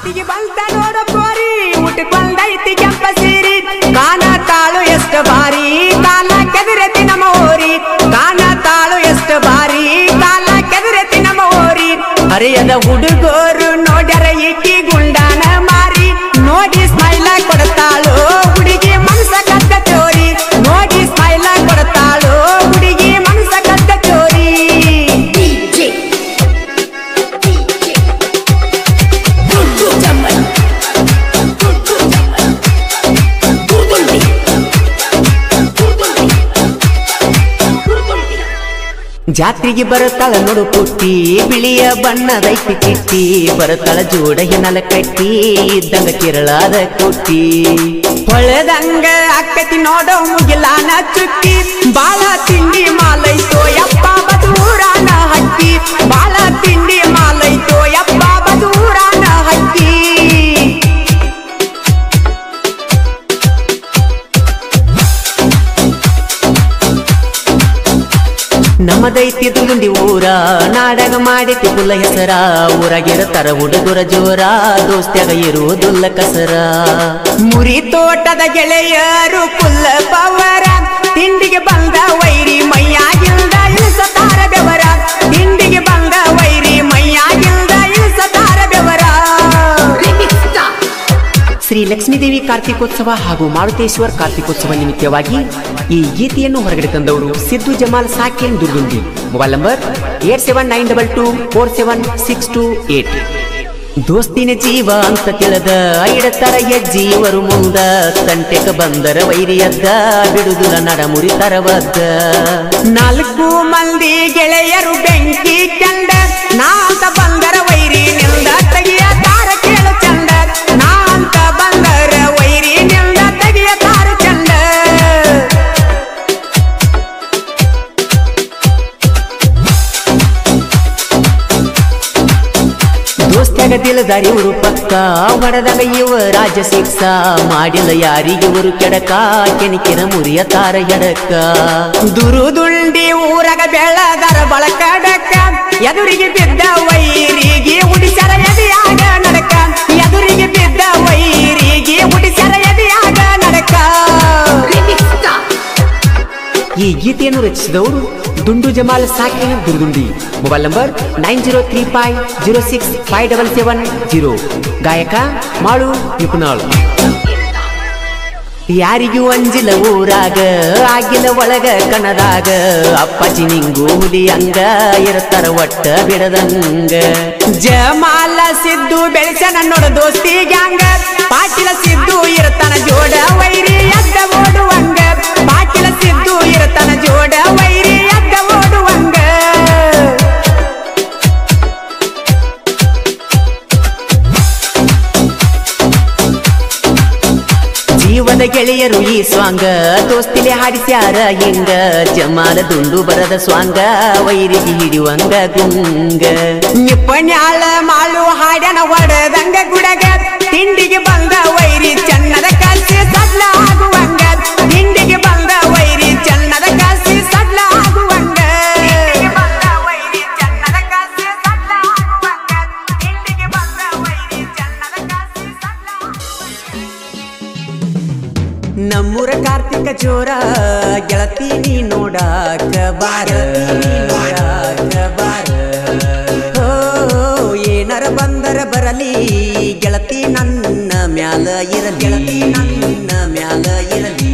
ಜಾತಿಗೆ ಬಂತ ನೋಡ ಕೋರಿ ಉಟ್ಕೊಂಡೈತಿ ಕೆಂಪ ಸೀರಿ ಕಾನ ತಾಳು ಎಷ್ಟು ಬಾರಿ ಕಾಲ ಕೆದರತಿ ನಮ್ಮ ಓರಿ ಕಾನ ತಾಳು ಎಷ್ಟು ಬಾರಿ ಕಾಲ ಕೆದರತಿ ನಮ್ಮ ಓರಿ ಹರಿಯದ ಹುಡುಗರು ನೋಡ್ಯಾರ ಇಕ್ಕಿ ಗುಂಡಾನ ಮಾರಿ ನೋಡಿ ಸ್ಮೈಲ ಕೊಡ್ತಾಳು ಹುಡುಗಿ ಮನಸ ಕದ್ದ ಚೋರಿ ನೋಡಿ ಸ್ಮೈಲ ಕೊಡ್ತಾಳು ಹುಡುಗಿ ಮನಸ ಕದ್ದ ಚೋರಿ DJ DJ Tutu Jamal Tutu Jamal Turdundi Turdundi Turdundi ಜಾತ್ರೆಗೆ ಬರುತ್ತಾಳ ನೋಡು ಪುಟ್ಟಿ ಬಿಳಿಯ ಬಣ್ಣದೈತಿ ಕಿಟ್ಟಿ ಬರುತ್ತಾಳ ಜೋಡ ಹಿನಲ ಕಟ್ಟಿ ಇದ್ದಂಗ ಕೇರಳದ ಕುಟ್ಟಿ ಹೊಳೆದಂಗ ಅಕ್ಕತಿ ನೋಡೋ ಮುಗಿಲಾನ ಚುಕ್ಕಿ ಬಾಳ ತಿಂಡಿ ಮಾಲೈತೋ ಯಪ್ಪ ಬದೂರಾನ ಹಕ್ಕಿ ಬಾಳ ತಿಂಡಿ ಮಾಲೈತೋ ಯಪ್ಪ ಬದೂರಾನ ಹಕ್ಕಿ ನಮ್ಮದೈತಿ ದುಂಡಿ ಊರ ನಾಡಗ ಮಾಡಿತಿ ಪುಲ್ಲ ಹೆಸರ ಊರಾಗಿರತಾರ ಹುಡುಗರ ಜೋರ ದೋಸ್ತ್ಯಾಗ ಇರುವುದುಲ್ಲ ಕಸರ ಮುರಿ ತೋಟದ ಗೆಳೆಯರು ಪುಲ್ಲ ಪವರ ತಿಂಡಿಗೆ ಬಂದ ವೈರಿ ಮೈಯಾಗಿಲ್ದ ಇಳಿಸತಾರ ಬೆವರ ತಿಂಡಿಗೆ ಬಂದ ವೈರಿ ಮೈಯಾಗಿಲ್ದ ಇಳಿಸತಾರ ಬೆವರ Remix Star ಶ್ರೀ ಲಕ್ಷ್ಮೀದೇವಿ ಕಾರ್ತಿಕೋತ್ಸವ ಹಾಗೂ ಮಾರುತೇಶ್ವರ್ ಕಾರ್ತಿಕೋತ್ಸವ ನಿಮಿತ್ತವಾಗಿ ಈ ಗೀತೆಯನ್ನು ಹೊರಗಡೆ ತಂದವರು ಸಿದ್ದು ಜಮಾಲ್ ಸಾಕಿನ್ Durgundi mobile number eight seven nine double two four seven six two eight ದೋಸ್ತಿನ ಜೀವ ಅಂತ ತಿಳಿದ ಇಡತರ ಹೆಜ್ಜಿಯವರು ಮುಂದ ತಂಟೆಕ ಬಂದರ ವೈರಿಯದ್ದ ಬಿಡುದುಲ ನಡ ಮುರಿತರವದ್ದ ನಾಲ್ಕು ಮಂದಿ ಗೆಳೆಯರು ಬೆಂಕಿ ಕಂಡ ನಾ ಅಂತ ಬಂದರ ವೈರಿ ನಿಲ್ದ ತೆಗಿಯ ತಾರ ಕೇಳು ಚಂದ ನಾ ಅಂತ ಬಂದರ ವೈರಿ ನಿಲ್ದ ತೆಗಿಯ ತಾರ ಚಂದ ದೋಸ್ತ್ಯಾಗ ತಿಳದಾರಿ ಇವರು ಪಕ್ಕ ಹೊಡೆದಾಗ ಇವ ರಾಜ ಶಿಕ್ಷ ಮಾಡಿಲ್ಲ ಯಾರಿಗೆ ಇವರು ಕೆಡಕ ಕೆಣಿಕೆನ ಮುರಿಯ ತಾರ ಎಡಕ ದುರುದುಂಡಿ ಊರಾಗ ಬೆಳಗಾರ ಬಳಕಡಕ ಎದುರಿಗೆ ಬಿದ್ದ ವೈರಿಗೆ ಉಡಿಸರ ಎದೆಯಾಗ ನಡಕ ಎದುರಿಗೆ ಬಿದ್ದ ವೈರಿಗೆ ಉಡಿಸರ ಎದೆಯಾಗ ನಡಕ Remix Star ಈ ಗೀತೆಯನ್ನು ರಚಿಸಿದವರು ದುಂಡು ಜಮಾಲ್ ಸಾಕಿನ Durdundi mobile number nine zero three five zero six five double seven zero ಗಾಯಕ ಮಾಳು ನಿಪುಣಾಳ್ ಯಾರಿಗೂ ಅಂಜಿಲ್ಲ ಊರಾಗ ಆಗಿಲ್ಲ ಒಳಗ ಕಣದಾಗ ಅಪ್ಪಾಜಿ ನಿಂಗು ಹುಲಿ ಹಂಗ ಇರ್ತಾರ ಒಟ್ಟ ಬಿಡದಂಗ ಜಮಾಲ ಸಿದ್ದು ಬೆಳೆಸನ ನೋಡ ದೋಸ್ತಿ ಗ್ಯಾಂಗ ಪಾಟಿಲ ಸಿದ್ದು ಇರ್ತಾನ ಜೋಡ ವೈರಿ ಎದ್ದ ಓಡುವಂಗ ಪಾಟಿಲ ಸಿದ್ದು ಇರ್ತಾನ ಜೋಡ ವೈರಿ ಎದ್ದ ಓಡುವಂಗ ಜೀವದ ಗೆಳೆಯರು ಈ ಸ್ವಾಂಗ ದೋಸ್ತಿಲೆ ಹಾಡಿಸ್ಯಾರ ಹಿಂಗ ಜಮಾಲ ದುಂಡು ಬರದ ಸ್ವಾಂಗ ವೈರಿಗೆ ಹಿಡಿಯುವಂಗ ಗುಂಗ ನಿಪ್ಪಣ್ಯಾಳ ಮಾಳು ಹಾಡ್ಯನ ಹೊಡೆದಂಗ ಗುಡಗ ತಿಂಡಿಗೆ ಬಂದ ವೈರಿ ಚನ್ನದ ಕಲ್ಸಿ ಸಡ್ಲ ಆಗುವಂಗ ತಿಂಡಿಗೆ ಬಂದ ವೈರಿ ಚನ್ನದ ಕಲ್ಸಿ ಸಡ್ಲ ಆಗುವಂಗ ನಮ್ಮೂರ ಕಾರ್ತಿಕ ಜೋರ ಗೆಳತಿ ನೀ ನೋಡಾಕ ಬಾರ ನೋಡಾಕ ಬಾರ ಓ, ಏನಾರ ಬಂದರ ಬರಲಿ ಗೆಳತಿ ನನ್ನ ಮ್ಯಾಲ ಇರಲಿ ಗೆಳತಿ ನನ್ನ ಮ್ಯಾಲ ಇರಲಿ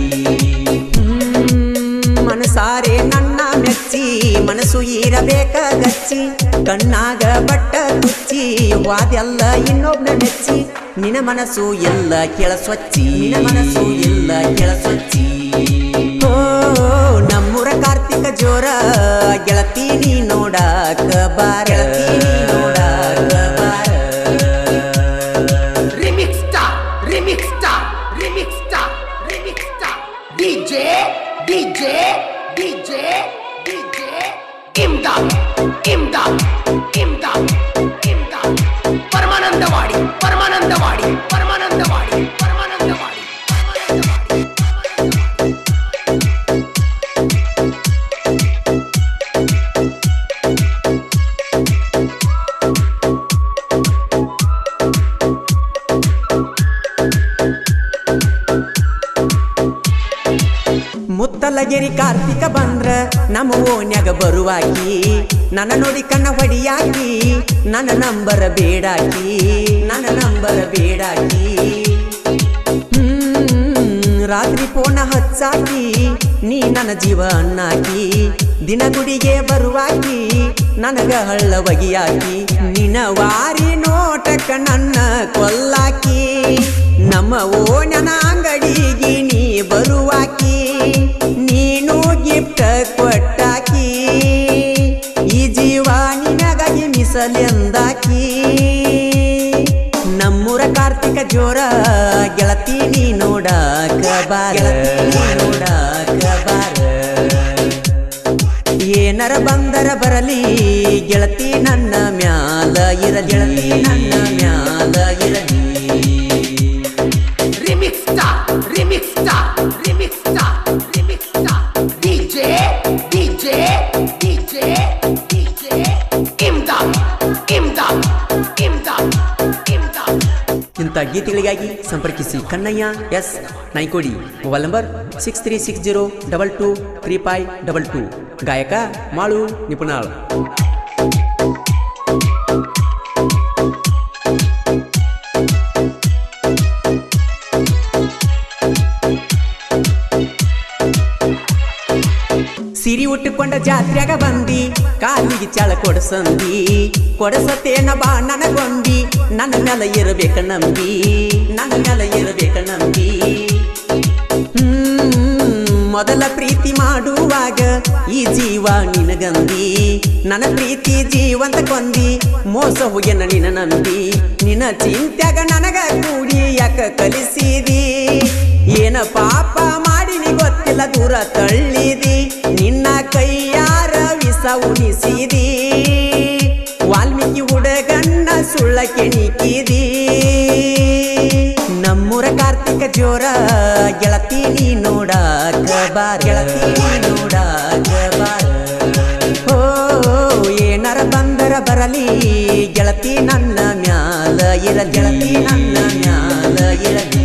ಹ್ಮ್, ಮನಸಾರೆ ನನ್ನ ಮೆಚ್ಚಿ ಮನಸ್ಸು ಇರಬೇಕ ಗಚ್ಚಿ ಕಣ್ಣಾಗ ಬಟ್ಟ ತುಚ್ಚಿ ವಾದೆಲ್ಲ ಇನ್ನೊಬ್ನ ನೆಚ್ಚಿ ನಿನ ಮನಸ್ಸು ಎಲ್ಲ ಕೆಳ ಸ್ವಚ್ಚಿ ನಿನ ಮನಸ್ಸು ಎಲ್ಲ ಕೆಳ ಸ್ವಚ್ಚಿ ಓ ನಮ್ಮೂರ ಕಾರ್ತಿಕ ಜೋರ ಗೆಳತಿ ನೀ ನೋಡಾಕ ಬಾರ ಗೆಳತಿ ನೀ ನೋಡಾಕ ಬಾರ Remix Star Remix Star Remix Star Remix Star DJ DJ DJ DJ Imdad Imdad Imdad Imdad Paramanandawadi Paramanandawadi Paramanandawadi Paramanandawadi Paramanandawadi ಗುಂಡಲಗಿರಿ Kartika ಬಂದ್ರ ನಮ್ಮ ಓನ್ಯಾಗ ಬರುವಾಕಿ ನನ್ನ ನೋಡಿ ಕಣ್ಣ ಹೊಡಿಯಾಕಿ ನನ್ನ ನಂಬರ ಬೇಡಾಕಿ ನನ್ನ ನಂಬರ ಬೇಡಾಕಿ ಹ್ಮ್, ರಾತ್ರಿ ಪೋಣ ಹಚ್ಚಾಕಿ ನೀ ನನ್ನ ಜೀವ ಅನ್ನಾಕಿ ದಿನ ಗುಡಿಗೆ ಬರುವಾಕಿ ನನಗ ಹಳ್ಳ ಒಗಿಯಾಕಿ ನಿನ ವಾರಿ ನೋಟಕ್ಕ ನನ್ನ ಕೊಲ್ಲಾಕಿ ನಮ್ಮ ಓನನ ಅಂಗಡಿಗೆ ನೀ ಬರುವಾಕಿ ನೀನು ಗಿಫ್ಟ್ ಕೊಟ್ಟಾಕಿ ಈ ಜೀವ ನಿನಗಾಗಿ ಮಿಸಲೆಂದಾಕಿ ನಮ್ಮೂರ ಕಾರ್ತಿಕ ಜೋರ ಗೆಳತಿ ನೀ ನೋಡಾಕ ಬಾರ ನೋಡಾಕ ಬಾರ ಏನರ ಬಂದರ ಬರಲಿ ಗೆಳತಿ ನನ್ನ ಮ್ಯಾಲ ಇರಲಿ ಗೆಳತಿ ನನ್ನ ಮ್ಯಾಲ ಇರಲಿ Remix star, remix star, remix star, remix star. DJ, DJ, DJ, DJ. Imdad, Imdad, Imdad, Imdad. ಇಂಥ ಗೀತೆಗಳಿಗಾಗಿ ಸಂಪರ್ಕಿಸಿ Kannayya S Naikodi mobile number six three six zero double two three five double two ಗಾಯಕ ಮಾಳು ನಿಪುಣಾಳ್ ಸಿರಿ ಉಟ್ಟುಕೊಂಡ ಜಾತ್ರೆಗ ಬಂದಿ ಕಾಲಿಗೆ ಚಾಳ ಕೊಡಸಂದಿ ಕೊಡಸತೇನ ಬಾ ನನಗೊಂದಿ ನನ್ನ ಮ್ಯಾಲ ಇರಬೇಕ ನಂಬಿ ನನ್ನ ಮ್ಯಾಲ ಇರಬೇಕ ನಂಬಿ ಹ್ಮ್, ಮೊದಲ ಪ್ರೀತಿ ಮಾಡುವಾಗ ಈ ಜೀವ ನಿನಗಂದಿ ನನ್ನ ಪ್ರೀತಿ ಜೀವಂತ ಕೊಂದಿ ಮೋಸ ಹೋಗ್ಯನ ನಿನ ನಂಬಿ ನಿನ್ನ ಚಿಂತ್ಯಾಗ ನನಗ ಕೂಡಿ ಯಾಕ ಕಲಿಸಿದಿ ಏನ ಪಾಪ ಮಾಡಿನಿ ಗೊತ್ತಿಲ್ಲ ದೂರ ತಳ್ಳಿದಿ ನಿನ್ನ ಕೈಯಾರ ವಿಸ ಉಣಿಸಿದಿ ವಾಲ್ಮೀಕಿ ಹುಡುಗನ್ನ ಸುಳ್ಳ ಕೆಣಿಕಿದಿ ನಮ್ಮೂರ ಕಾರ್ತಿಕ ಜೋರ ಗೆಳತಿ ನೀ ನೋಡಾಕ ಬಾರ ಗೆಳತಿ ನೀ ನೋಡಾಕ ಬಾರ ಓ ಏನಾರ ಬಂದರ ಬರಲಿ ಗೆಳತಿ ನನ್ನ ಮ್ಯಾಲ ಇರ ಗೆಳತಿ ನನ್ನ ಮ್ಯಾಲ ಇರಲಿ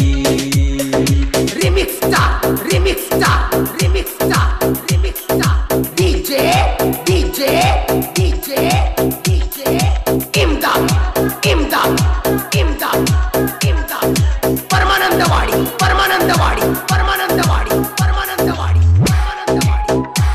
Remix star, remix star, remix star, remix star. DJ, DJ, DJ, DJ. Imdad, Imdad, Imdad, Imdad. Paramanandawadi Paramanandawadi Paramanandawadi Paramanandawadi Paramanandawadi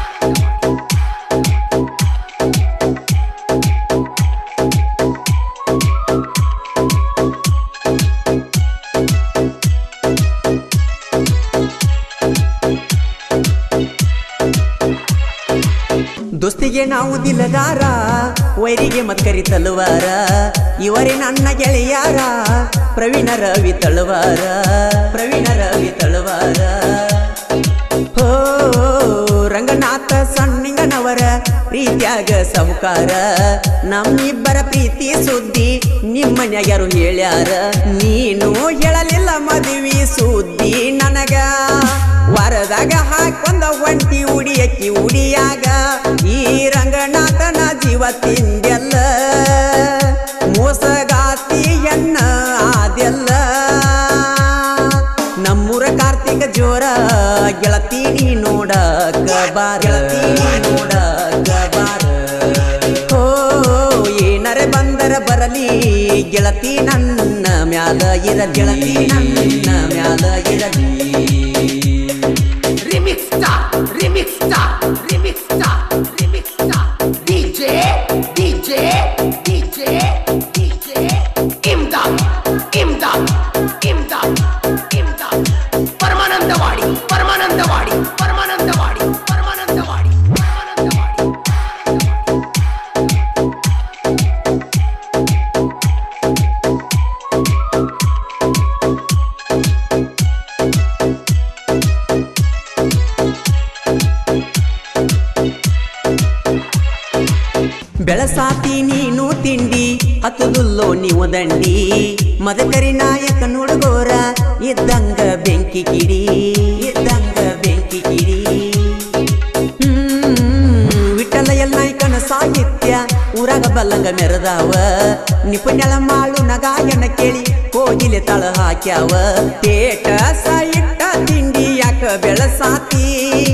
ದೋಸ್ತಿಗೆ ನಾವು ದಿಲದಾರ ವೈರಿಗೆ ಮತ್ಕರಿ ತಲವಾರ ಇವರೇ ನನ್ನ ಗೆಳೆಯಾರ ಪ್ರವೀಣ ರವಿ ತಳವಾರ ಪ್ರವೀಣ ರವಿ ತಳವಾರ ಹೋ ರಂಗನಾಥ ಸಣ್ಣಿಂಗನವರ ಪ್ರೀತ್ಯಾಗ ಸಾಹುಕಾರ ನಮ್ಮಿಬ್ಬರ ಪ್ರೀತಿ ಸುದ್ದಿ ನಿಮ್ಮನ್ಯಾಗ ಯಾರು ಹೇಳ್ಯಾರ ನೀನು ಹೇಳಲಿಲ್ಲ ಮದುವೆ ಸುದ್ದಿ ನನಗ ವಾರದಾಗ ಹಾಕೊಂದ ಒಂಟಿ ಉಡಿಯಕ್ಕಿ ಉಡಿಯಾಗ ಈ ರಂಗನಾಥನ ಜೀವ ತಿಂದೆಲ್ಲ ಮೋಸಗಾತಿಯನ್ನ ಆದೆಲ್ಲ ನಮ್ಮೂರ ಕಾರ್ತಿಕ ಜೋರ ಗೆಳತಿ ನೀ ನೋಡಕ ಬಾರ ಗೆಳತಿ ನೀ ನೋಡಕ ಬಾರ ಓ ಏನರೆ ಬಂದರ ಬರಲಿ ಗೆಳತಿ ನನ್ನ ಮ್ಯಾಲ ಇರ ಗೆಳತಿ ನನ್ನ ಮ್ಯಾಲ ಇರಲಿ Remix star, remix star, remix star, remix star. DJ, DJ, DJ, DJ. Imdad, Imdad, Imdad, Imdad. Paramanandawadi Paramanandawadi Paramanandawadi Paramanandawadi Paramanandawadi ಬೆಳಸಾತಿ ನೀನು ತಿಂಡಿ ಹತ್ತುದುಲ್ಲೋ ನೀವು ದಂಡಿ ಮದಕರಿ ನಾಯಕ ನುಡುಗೋರ ಇದ್ದಂಗ ಬೆಂಕಿ ಕಿಡಿ ಇದ್ದಂಗ ಬೆಂಕಿ ಕಿಡಿ ಹ್ಮ್, ವಿಠಲ ನಾಯ್ಕನ ಸಾಹಿತ್ಯ ಊರಾಗ ಬಲ್ಲಂಗ ಮೆರೆದಾವ ನಿಪುಣಳ ಮಾಳು ನಗಾಯನ ಕೇಳಿ ಕೋಗಿಲೆ ತಳ ಹಾಕ್ಯಾವ ತೇಟ ಇಟ್ಟ ತಿಂಡಿ ಯಾಕ ಬೆಳಸಾತಿ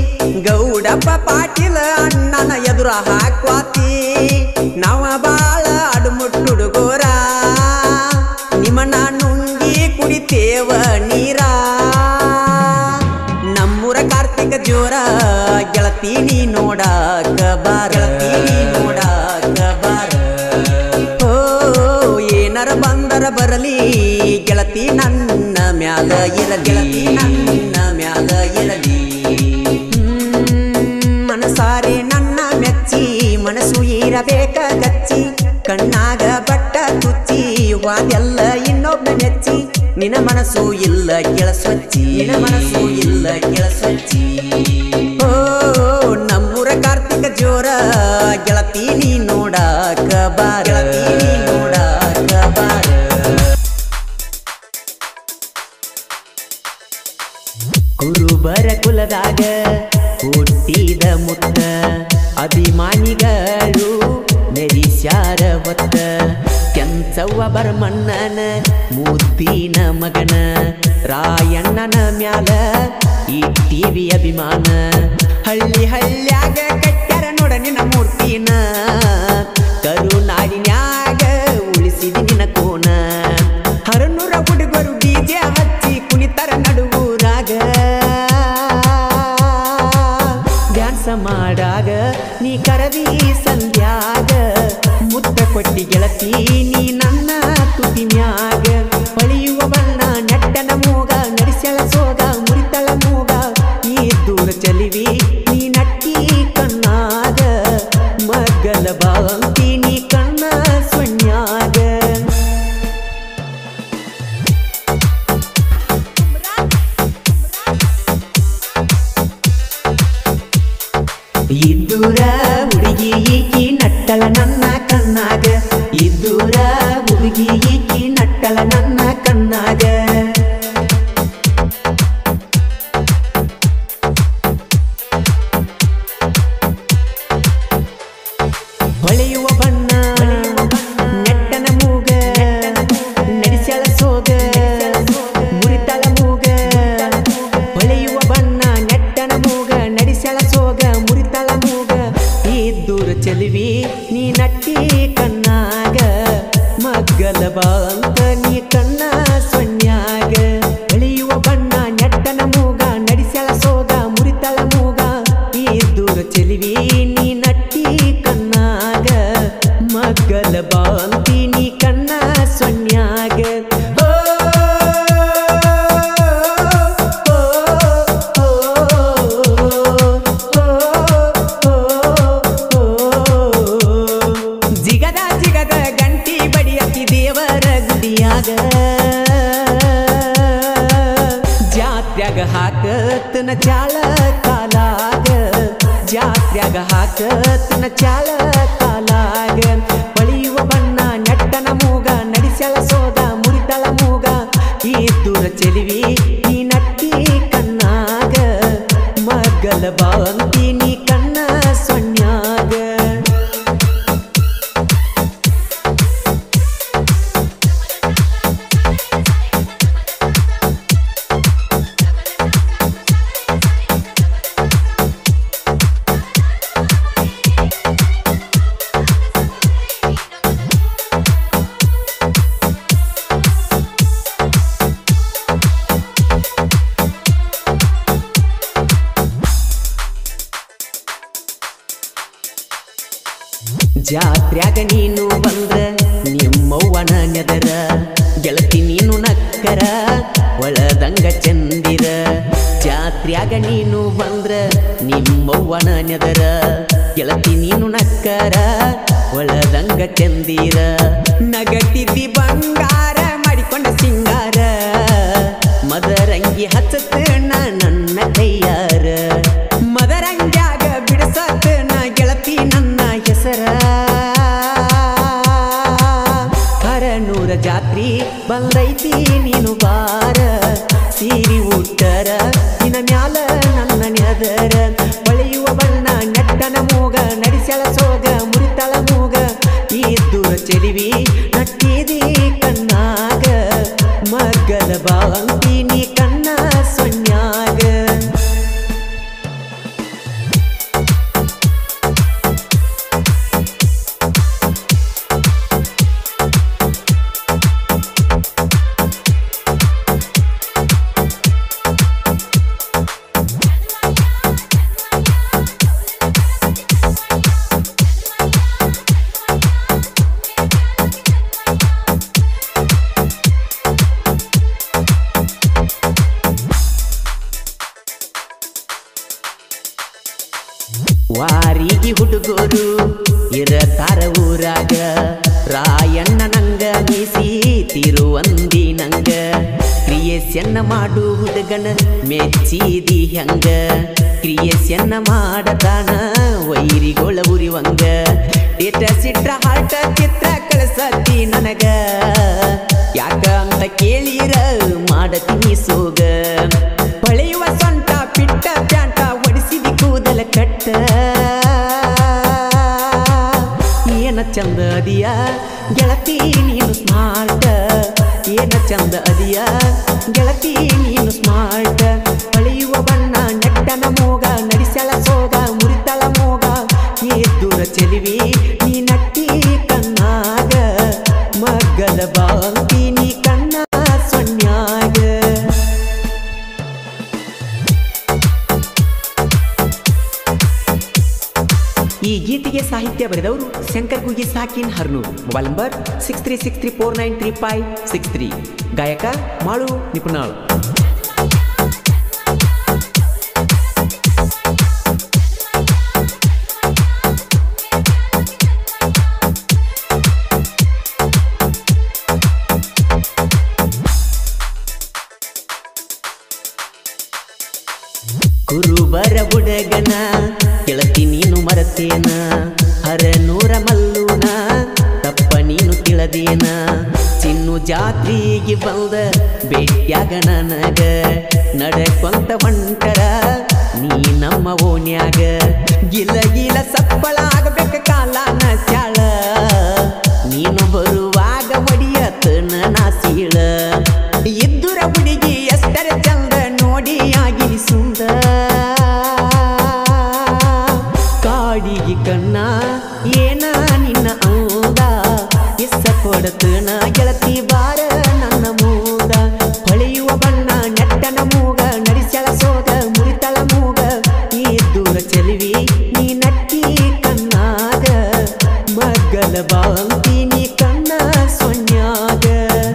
ಬಂದರ ಬರಲಿ ಗೆಳತಿ ನನ್ನ ಮ್ಯಾಲ ಇರಲಿ ಗೆಳತಿ ನನ್ನ ಮ್ಯಾಲ ಇರಲಿ ಹ್ಮ್, ಮನಸಾರೆ ನನ್ನ ಮೆಚ್ಚಿ ಮನಸ್ಸು ಇರಬೇಕ ಗಚ್ಚಿ ಕಣ್ಣಾಗ ಬಟ್ಟ ತುಚ್ಚಿ ವಾದೆಲ್ಲ ಇನ್ನೊಬ್ಬ ಮೆಚ್ಚಿ ನಿನ ಮನಸ್ಸು ಇಲ್ಲ ಕೆಳಸೊಚ್ಚಿ ನಿನ ಮನಸ್ಸು ಇಲ್ಲ ಕೆಳಸೊಚ್ಚಿ ಓ ನಮ್ಮೂರ ಕಾರ್ತಿಕ ಜೋರ ಗೆಳತಿ ನೀ ನೋಡಾಕ ಬಾರ ಗೆಳತಿ ನೀ ನೋಡಾಕ ಬಾರ ಕುರುಬರ ಕುಲದಾಗ ಹುಟ್ಟಿದ ಮುತ್ತ ಅಭಿಮಾನಿಗಳು ಮೆರಿಸ್ಯಾರ ಹೊತ್ತ ಕೆಂಚವ್ವ ಬರಮಣ್ಣನ ಮುದ್ದಿನ ಮಗನ ರಾಯಣ್ಣನ ಮ್ಯಾಲ ಇಟ್ಟಿವಿ ಅಭಿಮಾನ ಹಳ್ಳಿ ಹಳ್ಳ್ಯಾಗ ಕಟ್ಟ್ಯಾರ ನೋಡ ನಿನ್ನ ಮೂರ್ತಿನ ಕರುನಾಡಿನ್ಯಾಗ ಉಳಿಸಿದಿ ನಿನ್ನ ಕೋನ ಹರನೂರ ಹುಡುಗರು ಡಿಜೆ ಹಚ್ಚಿ ಕುಣಿತರ ನಡುವೂರಾಗ ಡ್ಯಾನ್ಸ ಮಾಡಾಗ ನೀ ಕರದಿ ಸಂಧ್ಯಾಗ ಮುತ್ತ ಕೊಟ್ಟಿ ಗೆಳತಿ ನೀ ನನ್ನ ತುಟಿ ಮ್ಯಾಗ ಹೊಳೆಯುವ ಬಣ್ಣ ನೆಟ್ಟನ ಮೂಗ ನಡೆಸಳ ಸೋಗ ಮುರಿತಳ ಮೂಗ ಈ ದೂರ ಚಲಿವಿ ನೀ ನಟ್ಟಿ ಕಣ್ಣಾಗ ಮಗಲ ಬಾಂತಿ ನೀ ಕಣ್ಣ ಸೊನ್ಯಾಗ ಇದ್ದೂರ ಹುಡುಗಿ ಈಕಿ ನಟ್ಟಳ ನನ್ನ ಕಣ್ಣಾಗ ಇದ್ದೂರ ಹುಡುಗಿ ಈಕಿ ನಟ್ಟಳ ನನ್ನ ಕಣ್ಣಾಗ ಹೊಳೆಯುವ ಬಣ್ಣ ನೆಟ್ಟನ ಮೂಗ ನಡೆಸಳ ಸೋಗ ಮುರಿತಳ ಮೂಗ ಹೊಳೆಯುವ ಬಣ್ಣ ನೆಟ್ಟನ ಮೂಗ ನಡೆಸಳ ಸೋಗ ಮುರಿತಳ ಮೂಗ ಇದ್ದೂರ ಚೆಲುವಿ ನೀ ನಟ್ಟಿ ಕಣ್ಣಾಗ ಮಗ್ಗಲ ಬಾಂತ ನೀ ಕಣ್ಣ ಸೊನ್ಯಾಗ ಹೊಳೆಯುವ ಬಣ್ಣ ನೆಟ್ಟನ ಮೂಗ ನಡೆಸಳ ಸೋಗ ಮುರಿತಳ ಮೂಗ ಇದ್ದೂರ ಚೆಲುವಿ ನೀ ನಟ್ಟಿ ಕಣ್ಣಾಗ ಮಗ್ಗಲ ಬಾಂತಿ ನೀ ಕಣ್ಣ ಸೊನ್ಯಾಗ ಓ, ಓ, ಓ, ಓ, ಓ. ಜಿಗದ ಜಿಗದ ಗಂಟಿ ಬಡಿಯತಿ ದೇವರ ಗುಡಿಯಾಗ ಜಾತ್ಯಾಗ ಹಾಕತನ ಚಾಳ ಕಾಲಾಗ ಜಾತ್ಯಾಗ ಹಾಕತನ ಚಾಳ ಕಾಲಾಗ ಹೊಳೆಯುವ ಬಣ್ಣ ನೆಟ್ಟನ ಮೂಗ ನಡೆಸಳ ಸೋದ ಮುರಿತಳ ಮೂಗ ಈ ದೂರ ಚೆಲಿವಿ ನೀ ನಟ್ಟಿ ಕಣ್ಣಾಗ ಮಗಲ ಬಾಂತಿ ನೀ ಕಣ್ಣ ಸೊನ್ಯಾಗ ಜಾತ್ರ್ಯಾಗ ನೀನು ಬಂದ್ರ ನಿಮ್ಮವ್ವನ ನೆದರ ಗೆಳತಿ ನೀನು ನಕ್ಕರ ಒಳದಂಗ ಚಂದಿರ ಜಾತ್ರ್ಯಾಗ ನೀನು ಬಂದ್ರ ನಿಮ್ಮವ್ವನ ನೆದರ ಗೆಳತಿ ನೀನು ನಕ್ಕರ ಒಳದಂಗ ಚಂದಿರ ನಗಟಿದ್ದಿ ಬಂಗಾರ ಮಾಡಿಕೊಂಡ ಸಿಂಗಾರ ಮದರಂಗಿ ಹಚ್ಚತ ನನ್ನ ಕೈಯಾರ ಮದರಂಗ್ಯಾಗ ಬಿಡಸತ ನಾ ಗೆಳತಿ ನನ್ನ ಹೆಸರ ಹರನೂರ ಜಾತ್ರಿ ಬಂದೈತಿ ನೀನು ಬಾರ ಸೀರಿ ಉಟ್ಟರ ನಿನ ಮ್ಯಾಲ ನನ್ನ ನೆದರ ಹೊಳೆಯುವ ಬಣ್ಣ ನೆಟ್ಟನ ಮೂಗ ನಡೆಸಳ ಸೋಗ ಮುರಿತಳ ಮೂಗ ಈ ದೂರ ಚೆಲಿವಿ ನಟ್ಟಿದಿ ಕಣ್ಣಾಗ ಮಗಲ ಬಾಂತಿ ನೀ ಕಣ್ಣ ಸೊನ್ಯಾಗ ಹುಡುಗರು ಇರತಾರ ಊರಾಗ ರಾಯಣ್ಣ ನಂಗ ಮೀಸಿ ತಿರುವಂದಿ ನಂಗ ಕ್ರಿಯೆಸ್ಯನ್ನ ಮಾಡು ಹುಡುಗನ ಮೆಚ್ಚಿದಿ ಹೆಂಗ ಕ್ರಿಯೆಸ್ಯನ್ನ ಮಾಡತಾನ ವೈರಿಗೊಳ ಉರಿವಂಗ ಏಟ ಸಿಟ್ರ ಹಾಟ ಚಿತ್ರ ಕಳಸತಿ ನನಗ ಯಾಕ ಅಂತ ಕೇಳಿರ ಮಾಡತೀನಿ ಸೋಗ ಹೊಳೆಯುವ ಸೊಂಟ ಪಿಟ್ಟ ಪ್ಯಾಂಟ ಒಡಿಸಿದಿ ಕೂದಲ ಕಟ್ಟ ಏನ ಚಂದ ಅದಿಯ ಗೆಳತಿ ನೀನು ಸ್ಮಾರ್ಟ್ ಏನ ಚಂದ ಅದಿಯ ಗೆಳತಿ ನೀನು ಸ್ಮಾರ್ಟ್ ಹೊಳೆಯುವ ಬಣ್ಣ ನೆಟ್ಟನ ಮೋಗ ನಡೆಸಳ ಸೋಗ ಮುರಿತಳ ಮೋಗ ಏ ದೂರ ಚೆಲಿವಿ ನೀ ನಟ್ಟಿ ಕಣ್ಣಾಗ ಮಗ್ಗಲ ಬಾಂತಿ ನೀ ಕಣ್ಣ ಸೊನ್ಯಾಗ ಈ ಗೀತೆಗೆ ಸಾಹಿತ್ಯ ಬರೆದವರು ಶಂಕರ್ ಗುಗಿ ಸಾಕಿನ್ Harnur mobile number six three six three four nine three five six three ಗಾಯಕ ಮಾಳು ನಿಪುಣಾಳ್ ಕುರುಬರ ಹುಡುಗನ ಗೆಳತಿ ನೀನು ಮರತೇನ ಹರನೂರ ಮಲ್ಲೂನ ತಪ್ಪ ನೀನು ತಿಳದೇನ ಚಿನ್ನು ಜಾತ್ರೆಗೆ ಬಂದ ಭೇಟ್ಯಾಗ ನನಗ ನಡಕೊಂತ ಹೊಂಟರ ನೀ ನಮ್ಮ ಓಣ್ಯಾಗ ಗಿಲ ಗಿಲ ಸಪ್ಪಳ ಆಗಬೇಕ ಕಾಲಾನ ಚಾಳ ನೀನು ಬರುವಾಗ ಒಡಿಯತನ ನಾಸೀಳ ಇದ್ದುರ ಹುಡುಗಿ ಎಷ್ಟರ ಚಂದ ನೋಡಿ ಆಗಿನಿ ಸುಂದ ಕಾಡಿಗೆ ಕಣ್ಣ ಏನ ನಿನ್ನ ಅಂದ ಎಸ್ಸ ಕೊಡತನ ಗೆಳತಿ ಬಾರ ನನ್ನ ಮೂಗ ಹೊಳೆಯುವ ಬಣ್ಣ ನೆಟ್ಟನ ಮೂಗ ನಡಿಸಳ ಸೋಗ ಮುರಿತಳ ಮೂಗ ಈ ದೂರ ಚೆಲುವಿ ನೀ ನಟ್ಟಿ ಕಣ್ಣಾಗ ಮಗ್ಗಲ ಬಾಂತಿ ನೀ ಕಣ್ಣ ಸೊನ್ಯಾಗ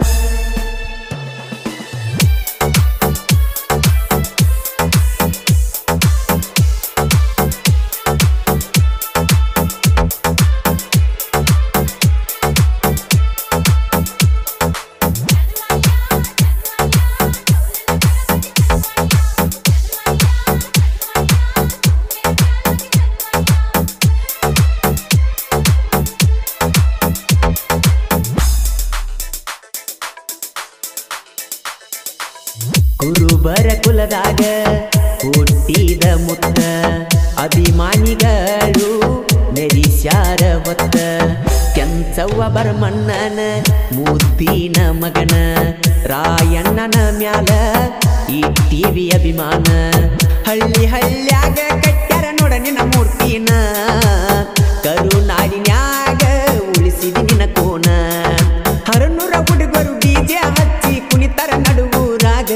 ಕುರುಬರ ಕುಲದಾಗ ಹುಟ್ಟಿದ ಮುತ್ತ ಅಭಿಮಾನಿಗಳು ನೆರಿಸ್ಯಾರ ಹೊತ್ತ ಕೆಂಚವ್ವ ಬರಮಣ್ಣನ ಮುದ್ದಿನ ಮಗನ ರಾಯಣ್ಣನ ಮ್ಯಾಲ ಇಟ್ಟಿವಿ ಅಭಿಮಾನ ಹಳ್ಳಿ ಹಳ್ಳ್ಯಾಗ ಕಟ್ಟ್ಯಾರ ನೋಡ ನಿನ್ನ ಮೂರ್ತಿನ ಕರುನಾಡಿನ್ಯಾಗ ಉಳಿಸಿದಿ ನಿನ್ನ ಕೋನ ಹರನೂರ ಹುಡುಗರು ಡಿಜೆ ಹಚ್ಚಿ ಕುಣಿತರ ನಡುವೂರಾಗ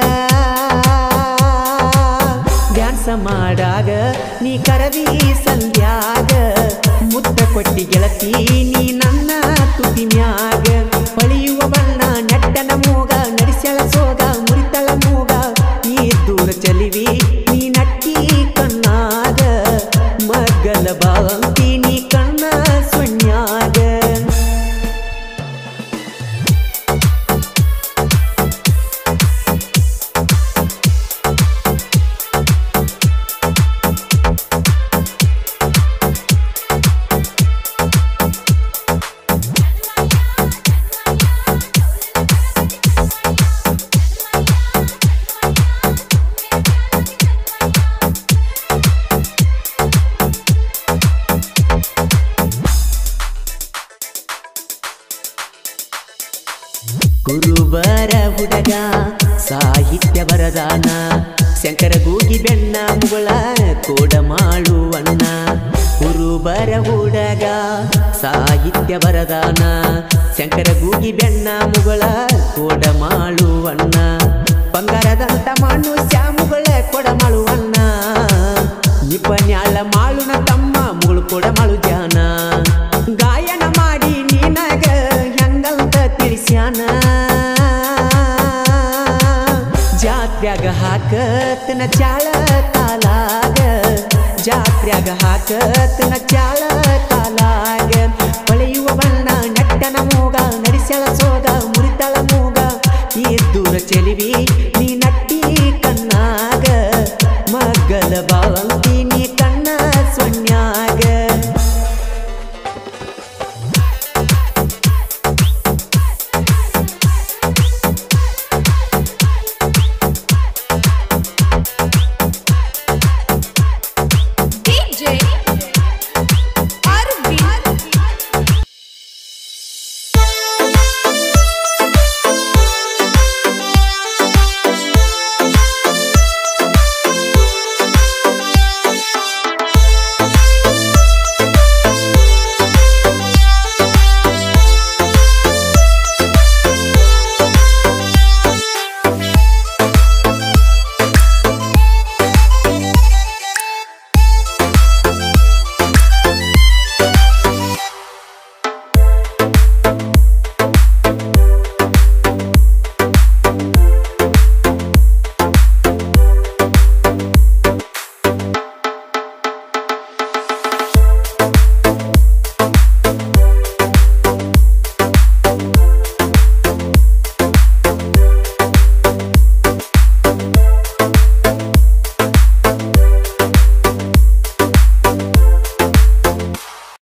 ಡ್ಯಾನ್ಸ ಮಾಡಾಗ ನೀ ಕರದಿ ಸಂಧ್ಯಾಗ ಮುತ್ತ ಕೊಟ್ಟಿ ಗೆಳತಿ ನೀ ನನ್ನ ತುಟಿ ಮ್ಯಾಗ ಹೊಳೆಯುವ ಬಣ್ಣ ನೆಟ್ಟನ ಮೂಗ ನಡಿಸಳ ಸೋಗ ಮುರಿತಳ ಮೂಗ ಈ ದೂರ ಚಲಿವಿ ನೀ ನಟ್ಟಿ ಕಣ್ಣಾಗ ಮಗ್ಗಲ ಬಾಂತಿ ನೀ ಕಣ್ಣ ಸೊನ್ಯಾಗ ಕುರುಬರ ಹುಡುಗ ಸಾಹಿತ್ಯ ಬರದಾನ ಶಂಕರ ಗೂಗಿ ಬೆಣ್ಣ ಮುಗಳ ಕೋಡ ಮಾಡುವಣ್ಣ ಕುರುಬರ ಹುಡುಗ ಸಾಹಿತ್ಯ ಬರದಾನ ಶಂಕರ ಗೂಗಿ ಬೆಣ್ಣ ಮುಗಳ ಕೋಡ ಮಾಡುವಣ್ಣ ಬಂಗಾರದಂತ ಮನುಷ್ಯ ಮುಗಳ ಕೊಡ ಮಾಡುವಣ್ಣ ನಿಪನ್ಯಾಳ ಮಾಳುನ ತಮ್ಮ ಮುಗಳು ಕೊಡ ಮಾಡು ಜಾನ ಗಾಯನ ಮಾಡಿ ನಿನಗ ಹೆಂಗಂತ ತಿಳಿಸ್ಯಾನ ಜಾತ್ಯಾಗ ಹಾಕತನ ಚಾಳ ತಾಲಾಗ ಜಾತ್ರ್ಯಾಗ ಹಾಕತನ ಚಾಳ ಕಾಲಾಗ